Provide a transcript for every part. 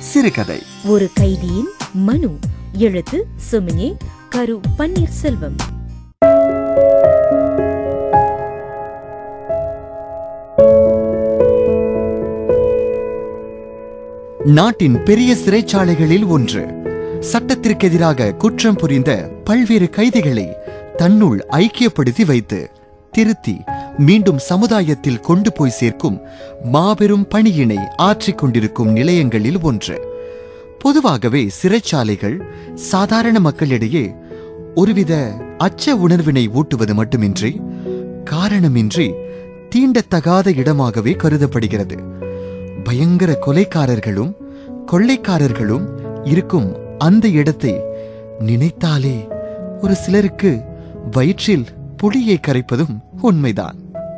சிறுகதை ஒரு கைதியின் மனு எழுத்து சுமினி கரு பன்னீர்செல்வம் நாட்டின் பெரிய சிறைச்சாலைகளில் ஒன்று சட்டத்திற்கு எதிராக குற்றம் புரிந்த பல்வேறு கைதிகளை தன்னுள் ஐக்கியப்படுத்தி வைத்து திருத்தி மீண்டும் சமுதாயத்தில் கொண்டு போய் சேர்க்கும் மாபெரும் பணியினை ஆற்றிக் கொண்டிருக்கும் நிலையங்களில் ஒன்று பொதுவாகவே சிறைச்சாலைகள் சாதாரண மக்களிடையே ஒருவித அச்ச உணர்வினை ஊட்டுவது மட்டுமின்றி காரணமின்றி தீண்டத்தகாத இடமாகவே கருதப்படுகிறது பயங்கர கொலைக்காரர்களும் கொள்ளைக்காரர்களும் இருக்கும் அந்த இடத்தை நினைத்தாலே ஒரு சிலருக்கு வயிற்றில் புளியை கரைப்பதும் உண்மைதான்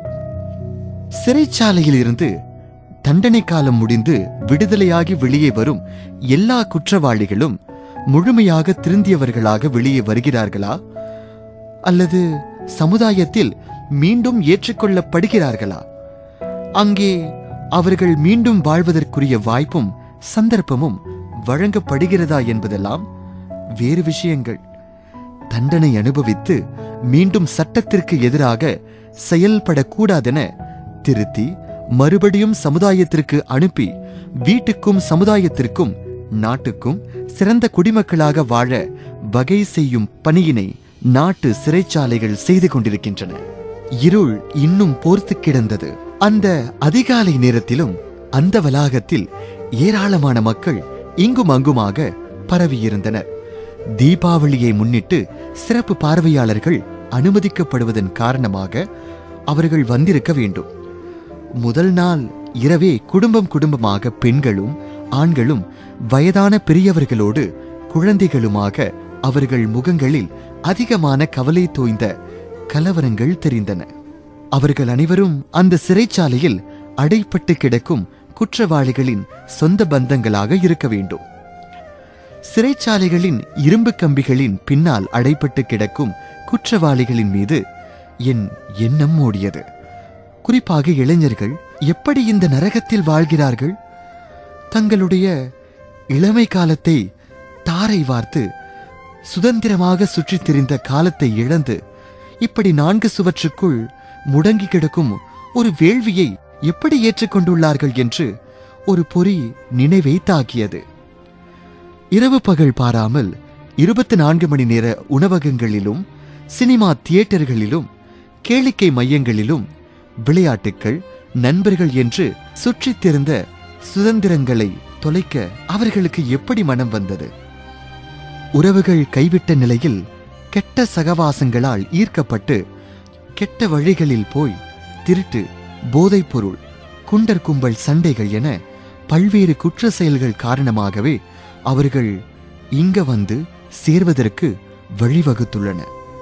சிறைச்சாலையில் இருந்து தண்டனை காலம் முடிந்து விடுதலையாகி வெளியே வரும் எல்லா குற்றவாளிகளும் முழுமையாக திருந்தியவர்களாக வெளியே வருகிறார்களா அல்லது சமுதாயத்தில் மீண்டும் ஏற்றுக்கொள்ளப்படுகிறார்களா அங்கே அவர்கள் மீண்டும் வாழ்வதற்குரிய வாய்ப்பும் சந்தர்ப்பமும் வழங்கப்படுகிறதா என்பதெல்லாம் வேறு விஷயங்கள் தண்டனை அனுபவித்து மீண்டும் சட்டத்திற்கு எதிராக செயல்படக்கூடாதென திருத்தி மறுபடியும் சமுதாயத்திற்கு அனுப்பி வீட்டுக்கும் சமுதாயத்திற்கும் நாட்டுக்கும் சிறந்த குடிமக்களாக வாழ வகை செய்யும் பணியினை நாட்டு சிறைச்சாலைகள் செய்து கொண்டிருக்கின்றன இருள் இன்னும் போர்த்து கிடந்தது அந்த அதிகாலை நேரத்திலும் அந்த வளாகத்தில் ஏராளமான மக்கள் இங்கும் அங்குமாக பரவியிருந்தனர் தீபாவளியை முன்னிட்டு சிறப்பு பார்வையாளர்கள் அனுமதிக்கப்படுவதன் காரணமாக அவர்கள் வந்திருக்க வேண்டும் முதல் நாள் இரவே குடும்பம் குடும்பமாக பெண்களும் ஆண்களும் வயதான பெரியவர்களோடு குழந்தைகளுமாக அவர்கள் முகங்களில் அதிகமான கவலை தோய்ந்த கலவரங்கள் தெரிந்தன அவர்கள் அனைவரும் அந்த சிறைச்சாலையில் அடைப்பட்டு கிடக்கும் குற்றவாளிகளின் சொந்த பந்தங்களாக இருக்க வேண்டும் சிறைச்சாலைகளின் இரும்பு கம்பிகளின் பின்னால் அடைப்பட்டு கிடக்கும் குற்றவாளிகளின் மீது என் எண்ணம் ஓடியது குறிப்பாக இளைஞர்கள் எப்படி இந்த நரகத்தில் வாழ்கிறார்கள் தங்களுடைய இளமை காலத்தை தாரை வார்த்து சுதந்திரமாக சுற்றித் திரிந்த காலத்தை இழந்து இப்படி நான்கு சுவற்றுக்குள் முடங்கி கிடக்கும் ஒரு வேள்வியை எப்படி ஏற்றுக்கொண்டுள்ளார்கள் என்று ஒரு பொறி நினைவை தாக்கியது இரவு பகல் பாராமல் இருபத்தி நான்கு மணி நேர உணவகங்களிலும் சினிமா தியேட்டர்களிலும் கேளிக்கை மையங்களிலும் விளையாட்டுக்கள் நண்பர்கள் என்று சுற்றித் திரிந்த சுதந்திரங்களை தொலைக்க அவர்களுக்கு எப்படி மனம் வந்தது உறவுகள் கைவிட்ட நிலையில் கெட்ட சகவாசங்களால் ஈர்க்கப்பட்டு கெட்ட வழிகளில் போய் திருட்டு போதைப்பொருள் குண்டர் கும்பல் சண்டைகள் என பல்வேறு குற்ற செயல்கள் காரணமாகவே அவர்கள் இங்க வந்து சேர்வதற்கு வழிவகுத்துள்ளன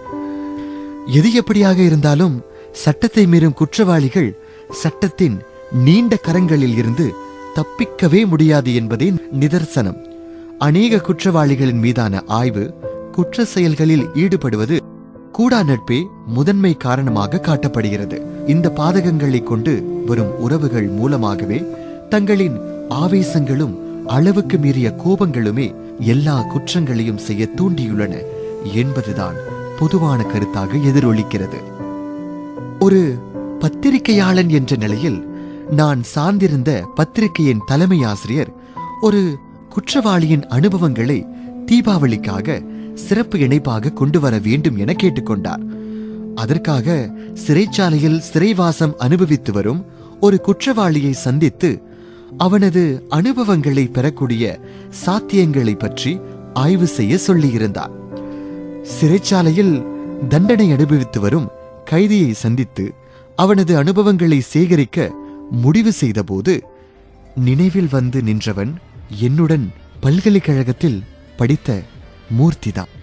எது எப்படியாக இருந்தாலும் சட்டத்தை மீறும் குற்றவாளிகள் சட்டத்தின் நீண்ட கரங்களில் இருந்து தப்பிக்கவே முடியாது என்பதே நிதர்சனம் அநேக குற்றவாளிகளின் மீதான ஆய்வு குற்ற செயல்களில் ஈடுபடுவது கூடா நட்பே முதன்மை காரணமாக காட்டப்படுகிறது இந்த பாதகங்களை கொண்டு வரும் உறவுகள் மூலமாகவே தங்களின் ஆவேசங்களும் அளவுக்கு மீறிய கோபங்களுமே எல்லா குற்றங்களையும் செய்ய தூண்டியுள்ளன என்பதுதான் பொதுவான கருத்தாக எதிரொலிக்கிறது ஒரு பத்திரிகையாளன் என்ற நிலையில் நான் சார்ந்திருந்த பத்திரிகையின் தலைமை ஆசிரியர் ஒரு குற்றவாளியின் அனுபவங்களை தீபாவளிக்காக சிறப்பு இணைப்பாக கொண்டு வர வேண்டும் என கேட்டுக்கொண்டார் அதற்காக சிறைச்சாலையில் சிறைவாசம் அனுபவித்து வரும் ஒரு குற்றவாளியை சந்தித்து அவனது அனுபவங்களை பெறக்கூடிய சாத்தியங்களை பற்றி ஆய்வு செய்ய சொல்லியிருந்தார் சிறைச்சாலையில் தண்டனை அனுபவித்து வரும் கைதியை சந்தித்து அவனது அனுபவங்களை சேகரிக்க முடிவு செய்தபோது நினைவில் வந்து நின்றவன் என்னுடன் பல்கலைக்கழகத்தில் படித்த மூர்த்திதான்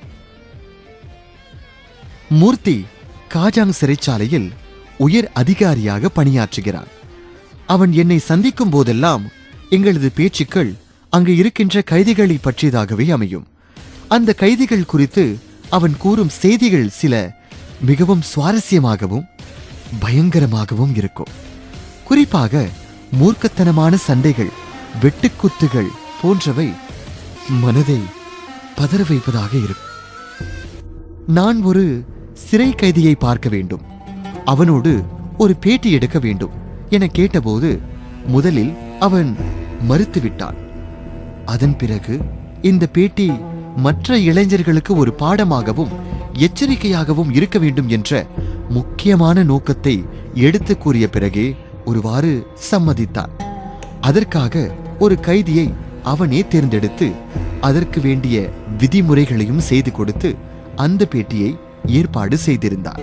மூர்த்தி காஜாங் சிறைச்சாலையில் உயர் அதிகாரியாக பணியாற்றுகிறான் அவன் என்னை சந்திக்கும் போதெல்லாம் எங்களது பேச்சுக்கள் அங்கு இருக்கின்ற கைதிகளை பற்றியதாகவே அமையும் அந்த கைதிகள் குறித்து அவன் கூறும் செய்திகள் சில மிகவும் சுவாரஸ்யமாகவும் பயங்கரமாகவும் இருக்கும் குறிப்பாக மூர்க்கத்தனமான சண்டைகள் வெட்டுக்குத்துகள் போன்றவை மனதை பதற வைப்பதாக இருக்கும் நான் ஒரு சிறை கைதியை பார்க்க வேண்டும் அவனோடு ஒரு பேட்டி எடுக்க வேண்டும் என கேட்டபோது முதலில் அவன் மறுத்துவிட்டான் அதன் பிறகு இந்த பேட்டி மற்ற இளைஞர்களுக்கு ஒரு பாடமாகவும் எச்சரிக்கையாகவும் இருக்க வேண்டும் என்ற முக்கியமான நோக்கத்தை எடுத்து கூறிய பிறகே ஒருவாறு சம்மதித்தான் அதற்காக ஒரு கைதியை அவனே தேர்ந்தெடுத்து அதற்கு வேண்டிய விதிமுறைகளையும் செய்து கொடுத்து அந்த பேட்டியை ஏற்பாடு செய்திருந்தான்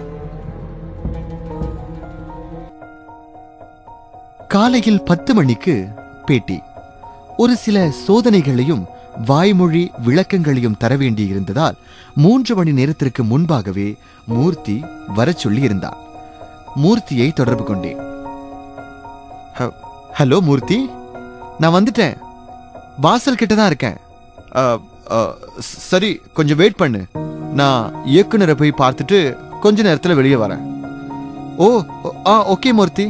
காலையில் பத்து மணிக்கு பேட்டி ஒரு சில சோதனைகளையும் வாய்மொழி விளக்கங்களையும் தர வேண்டியிருந்ததால் மூன்று மணி நேரத்திற்கு முன்பாகவே மூர்த்தி வரச் சொல்லி இருந்தான் மூர்த்தியை தொடர்பு கொண்டேன் "ஹ- ஹலோ மூர்த்தி நான் வந்துட்டேன் வாசல் கிட்ட தான் இருக்கேன் "அ, அ, ஸ்- சரி கொஞ்சம் வெயிட் பண்ணு நான் இயக்குனரை போய் பார்த்துட்டு கொஞ்ச நேரத்தில் வெளியே வரேன் ஓ ஓ, ஆ ஓகே மூர்த்தி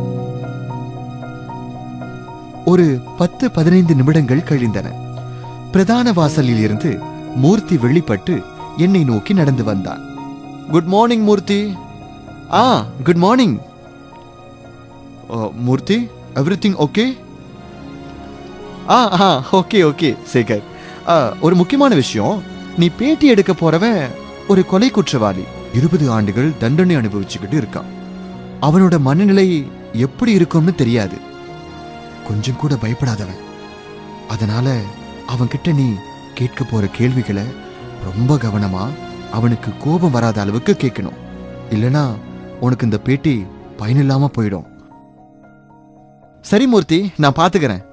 ஒரு பத்து பதினைந்து நிமிடங்கள் கழிந்தன பிரதான வாசலில் இருந்து மூர்த்தி வெளிப்பட்டு என்னை நோக்கி நடந்து வந்தான் குட் மார்னிங் மூர்த்தி ஆ குட் மார்னிங் மூர்த்தி எவ்ரி திங் ஓகே ஆ ஆ ஓகே ஓகே சேகர் ஆ, ஒரு முக்கியமான விஷயம் நீ பேட்டி எடுக்க போறவன் ஒரு கொலை குற்றவாளி இருபது ஆண்டுகள் தண்டனை அனுபவிச்சுக்கிட்டு இருக்கான் அவனோட மனநிலை எப்படி இருக்கும்னு தெரியாது கொஞ்சம் கூட பயப்படாதவன் அதனால அவன்கிட்ட நீ கேட்க போற கேள்விகளை ரொம்ப கவனமா அவனுக்கு கோபம் வராத அளவுக்கு கேட்கணும் இல்லனா உனக்கு இந்த பேட்டி பயனில்லாம போயிடும் சரி மூர்த்தி நான் பாத்துக்கிறேன்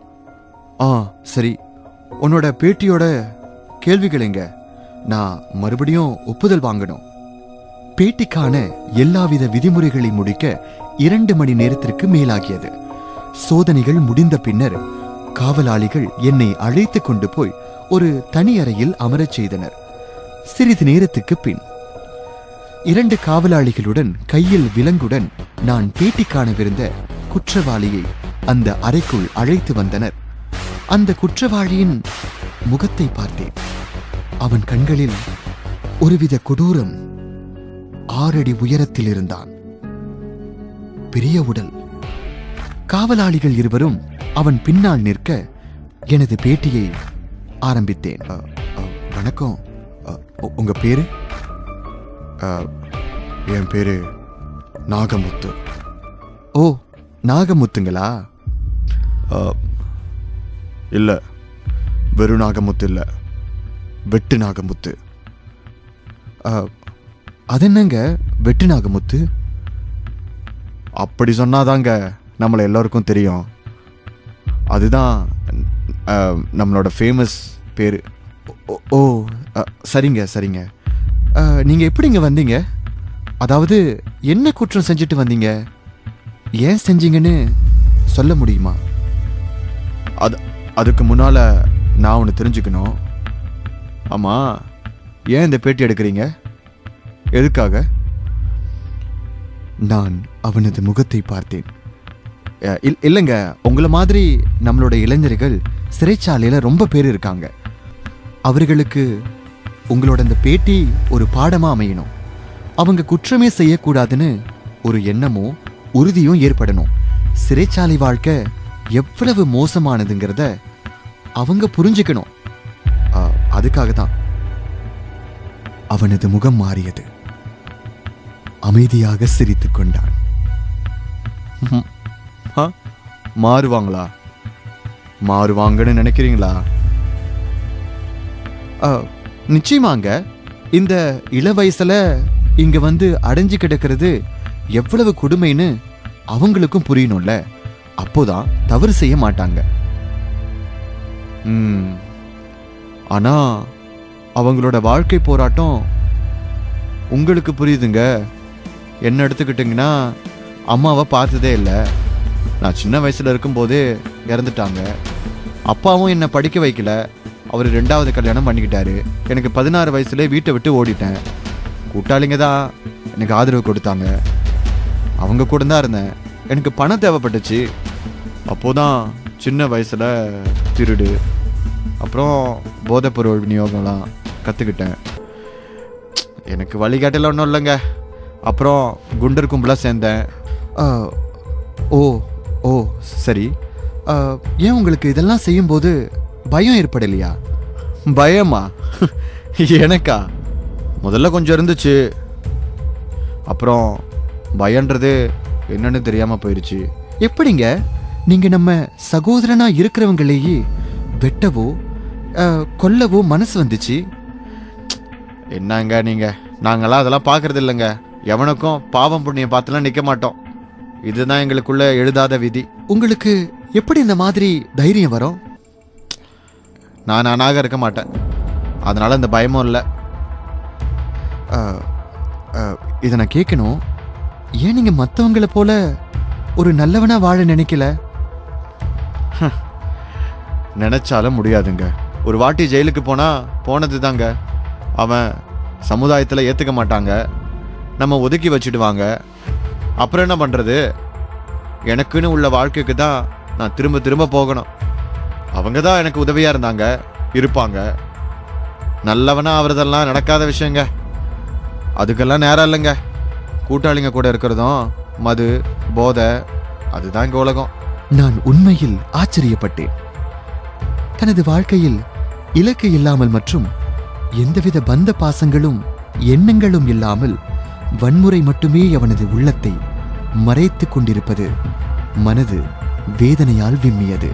ஆ சரி உன்னோட பேட்டியோட கேள்விகள் எங்க நான் மறுபடியும் ஒப்புதல் வாங்கணும் பேட்டிக்கான எல்லாவித விதிமுறைகளை முடிக்க இரண்டு மணி நேரத்திற்கு மேலாகியது சோதனைகள் முடிந்த பின்னர் காவலாளிகள் என்னை அழைத்து கொண்டு போய் ஒரு தனி அறையில் அமரச் செய்தனர் சிறிது நேரத்துக்கு பின் இரண்டு காவலாளிகளுடன் கையில் விலங்குடன் நான் பேட்டி காணவிருந்த குற்றவாளியை அந்த அறைக்குள் அழைத்து வந்தனர் அந்த குற்றவாளியின் முகத்தை பார்த்தேன் அவன் கண்களில் ஒருவித கொடூரம் ஆறடி உயரத்தில் இருந்தான் பெரிய உடல் காவலாளிகள் இருவரும் அவன் பின்னால் நிற்க எனது பேட்டியை ஆரம்பித்தேன் அ, அ, வணக்கம் அ, உ- உங்க பேரு அ, என் பேரு நாகமுத்து ஓ நாகமுத்துங்களா அ, இல்ல வெறும் நாகமுத்து இல்ல வெட்டு நாகமுத்து அ, அது என்னங்க வெட்டு நாகமுத்து அப்படி சொன்னாதாங்க நம்மளை எல்லாருக்கும் தெரியும் அதுதான் அஹ், நம்மளோட ஃபேமஸ் பேர் ஓ அஹ், சரிங்க சரிங்க அஹ், நீங்க எப்படி இங்க வந்தீங்க அதாவது என்ன குற்றம் செஞ்சுட்டு வந்தீங்க ஏன் செஞ்சீங்கன்னு சொல்ல முடியுமா அது அதுக்கு முன்னால நான் ஒன்று தெரிஞ்சுக்கணும் ஆமா ஏன் இந்த பேட்டி எடுக்கிறீங்க எதுக்காக நான் அவனது முகத்தை பார்த்தேன் அஹ் இல்- இல்லைங்க உங்களை மாதிரி நம்மளோட இளைஞர்கள் சிறைச்சாலையில் ரொம்ப பேர் இருக்காங்க அவர்களுக்கு உங்களோட இந்த பேட்டி ஒரு பாடமா அமையணும் அவங்க குற்றமே செய்யக்கூடாதுன்னு ஒரு எண்ணமோ உறுதியும் ஏற்படணும் சிறைச்சாலை வாழ்க்கை எவ்வளவு மோசமானதுங்கிறத அவங்க புரிஞ்சுக்கணும் அஹ், அதுக்காக தான் அவனது முகம் மாறியது அமைதியாக சிரித்துக் கொண்டான் ம். ஆ? மாறுவாங்களா மாறுவாங்கன்னு நினைக்கிறீங்களா ஆ, நிச்சயமாங்க இந்த இள வயசுல இங்க வந்து அடைஞ்சு கிடக்கிறது எவ்வளவு கொடுமைன்னு அவங்களுக்கும் புரியணும்ல அப்போதான் தவறு செய்ய மாட்டாங்க ம். ஆனா அவங்களோட வாழ்க்கை போராட்டம் உங்களுக்கு புரியுதுங்க என்ன எடுத்துக்கிட்டிங்கன்னா அம்மாவை பார்த்ததே இல்லை நான் சின்ன வயசில் இருக்கும்போதே இறந்துட்டாங்க அப்பாவும் என்னை படிக்க வைக்கல அவர் ரெண்டாவது கல்யாணம் பண்ணிக்கிட்டாரு எனக்கு பதினாறு வயசுல வீட்டை விட்டு ஓடிட்டேன் கூட்டாளிங்க தான் எனக்கு ஆதரவு கொடுத்தாங்க அவங்க கூட தான் இருந்தேன் எனக்கு பணம் தேவைப்பட்டுச்சு அப்போதான் சின்ன வயசில் திருடு அப்புறம் போதைப்பொருள் விநியோகம்லாம் கற்றுக்கிட்டேன் எனக்கு வழிகாட்டல ஒன்றும் இல்லைங்க அப்புறம் குண்டர் கும்பலாக சேர்ந்தேன் ஆ, ஓ ஓ சரி ஆ, ஏன் உங்களுக்கு இதெல்லாம் செய்யும்போது பயம் ஏற்படலையா பயமா எனக்கா முதல்ல கொஞ்சம் இருந்துச்சு அப்புறம் பயன்றது என்னன்னு தெரியாமல் போயிடுச்சு எப்படிங்க நீங்க நம்ம சகோதரனா இருக்கிறவங்களையே வெட்டவோ ஆ, கொல்லவோ மனசு வந்துச்சு என்னங்க நீங்கள் நாங்களாம் அதெல்லாம் பார்க்கறது இல்லைங்க எவனுக்கும் பாவம் புண்ணியம் பார்த்துலாம் நிற்க மாட்டோம் இதுதான் எங்களுக்குள்ள எழுதாத விதி உங்களுக்கு எப்படி இந்த மாதிரி தைரியம் வரும் நான் நானாக இருக்க மாட்டேன் அதனால இந்த பயமும் இல்லை ஆ, ஆ, இதை நான் கேட்கணும் ஏன் நீங்க மற்றவங்களை போல ஒரு நல்லவனா வாழ நினைக்கல நினைச்சாலும் முடியாதுங்க ஒரு வாட்டி ஜெயிலுக்கு போனா போனது தாங்க அவன் சமுதாயத்தில் ஏற்றுக்க மாட்டாங்க நம்ம ஒதுக்கி வச்சிடுவாங்க அப்புறம் என்ன பண்ணுறது எனக்குன்னு உள்ள வாழ்க்கைக்கு தான் நான் திரும்ப திரும்ப போகணும் அவங்க தான் எனக்கு உதவியாக இருந்தாங்க இருப்பாங்க நல்லவனா ஆவறதெல்லாம் நடக்காத விஷயங்க அதுக்கெல்லாம் நேரம் இல்லைங்க கூட்டாளிங்க கூட இருக்கிறதும் மது போதை அதுதான் இங்கே உலகம் நான் உண்மையில் ஆச்சரியப்பட்டேன் தனது வாழ்க்கையில் இலக்கு இல்லாமல் மற்றும் எந்தவித பந்த பாசங்களும் எண்ணங்களும் இல்லாமல் வன்முறை மட்டுமே அவனது உள்ளத்தை மறைத்துக் கொண்டிருப்பது மனது வேதனையால் விம்மியது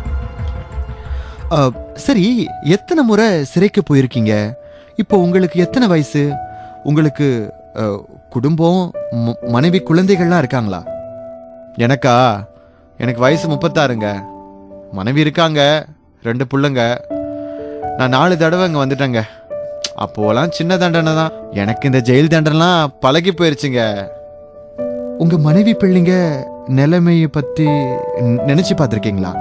அ, சரி எத்தனை முறை சிறைக்கு போயிருக்கீங்க இப்போ உங்களுக்கு எத்தனை வயசு உங்களுக்கு அ, குடும்பம் ம- மனைவி குழந்தைகள்லாம் இருக்காங்களா எனக்கா எனக்கு வயசு முப்பத்தாறுங்க மனைவி இருக்காங்க ரெண்டு புள்ளைங்க நான் நாலு தடவை இங்கே வந்துட்டேங்க அப்போலாம் சின்ன தண்டனை தான் எனக்கு இந்த ஜெயில் தண்டனைலாம் பழகி போயிருச்சுங்க உங்க மனைவி பிள்ளைங்க நிலைமையை பத்தி ந- நினைச்சு பார்த்திருக்கீங்களா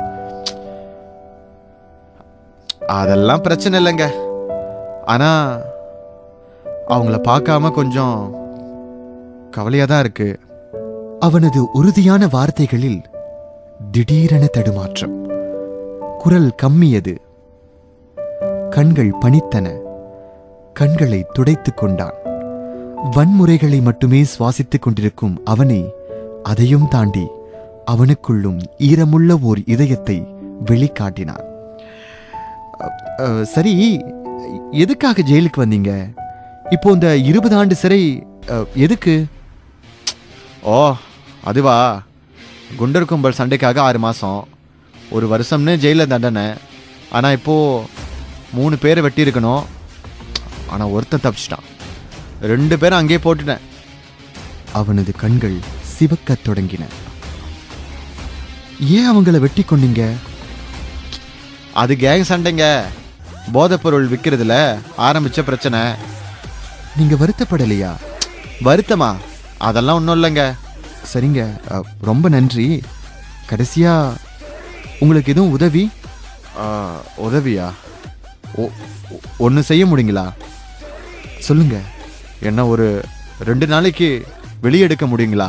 அதெல்லாம் பிரச்சனை இல்லைங்க ஆனால் அவங்கள பார்க்காம கொஞ்சம் கவலையாக தான் இருக்கு அவனது உறுதியான வார்த்தைகளில் திடீரென தடுமாற்றம் குரல் கம்மியது கண்கள் பனித்தன கண்களை துடைத்துக் கொண்டான் வன்முறைகளை மட்டுமே சுவாசித்துக் கொண்டிருக்கும் அவனை அதையும் தாண்டி அவனுக்குள்ளும் ஈரமுள்ள ஓர் இதயத்தை வெளிக்காட்டினான் அ- அ, சரி எதுக்காக ஜெயிலுக்கு வந்தீங்க இப்போ இந்த இருபது ஆண்டு சிறை அ, எதுக்கு ஓ அதுவா குண்டர் கும்பல் சண்டைக்காக ஆறு மாதம் ஒரு வருஷம்னு ஜெயிலில் தண்டனை ஆனால் இப்போது மூணு பேரை வெட்டியிருக்கணும் ஆனால் ஒருத்தன் தப்பிச்சிட்டான் ரெண்டு பேரும் அங்கேயே போட்டுட்டேன் அவனது கண்கள் சிவக்கத் தொடங்கின ஏன் அவங்கள வெட்டி கொண்டீங்க அது கேங் சண்டைங்க போதைப்பொருள் விற்கிறதுல ஆரம்பித்த பிரச்சனை நீங்க வருத்தப்படலையா வருத்தமா அதெல்லாம் ஒன்றும் இல்லைங்க சரிங்க அ, ரொம்ப நன்றி கடைசியா உங்களுக்கு எதுவும் உதவி ஆ, உதவியா ஒன்று செய்ய முடியுங்களா சொல்லுங்க என்ன ஒரு ரெண்டு நாளைக்கு வெளியெடுக்க முடியுங்களா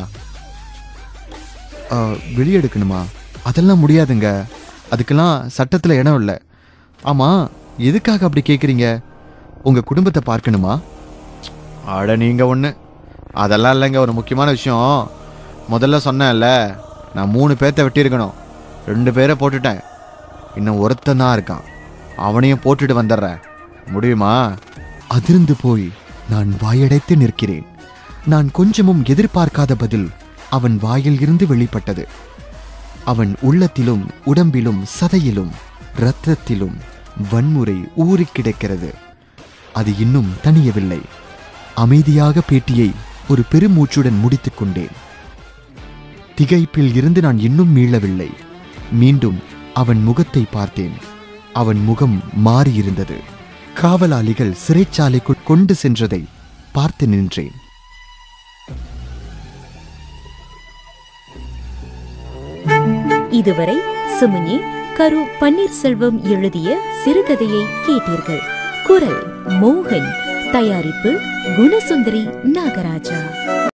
அ, வெளியெடுக்கணுமா அதெல்லாம் முடியாதுங்க அதுக்கெல்லாம் சட்டத்துல இடம் இல்லை ஆமா எதுக்காக அப்படி கேக்குறீங்க உங்க குடும்பத்தை பார்க்கணுமா அட நீங்கள் ஒன்று அதெல்லாம் இல்லைங்க ஒரு முக்கியமான விஷயம் முதல்ல சொன்னேன்ல நான் மூணு பேர்த்த வெட்டியிருக்கணும் ரெண்டு பேரை போட்டுட்டேன் இன்னும் ஒருத்தன் தான் இருக்கான் அவனையும் போட்டுட்டு வந்துடுறேன் முடியுமா அதிர்ந்து போய் நான் வாயடைத்து நிற்கிறேன் நான் கொஞ்சமும் எதிர்பார்க்காத பதில் அவன் வாயில் இருந்து வெளிப்பட்டது அவன் உள்ளத்திலும் உடம்பிலும் சதையிலும் இரத்தத்திலும் வன்முறை ஊறிக் கிடக்கிறது அது இன்னும் தணியவில்லை அமைதியாக பேட்டியை ஒரு பெருமூச்சுடன் முடித்துக் கொண்டேன் திகைப்பில் இருந்து நான் இன்னும் மீளவில்லை மீண்டும் அவன் முகத்தை பார்த்தேன் அவன் முகம் மாறியிருந்தது காவலாளிகள் சிறைச்சாலைக்குள் கொண்டு சென்றதை பார்த்து நின்றேன் இதுவரை சுமனி கரு பன்னீர்செல்வம் எழுதிய சிறுகதையை கேட்டீர்கள் குரல் மோகன் தயாரிப்பு குணசுந்தரி நாகராஜா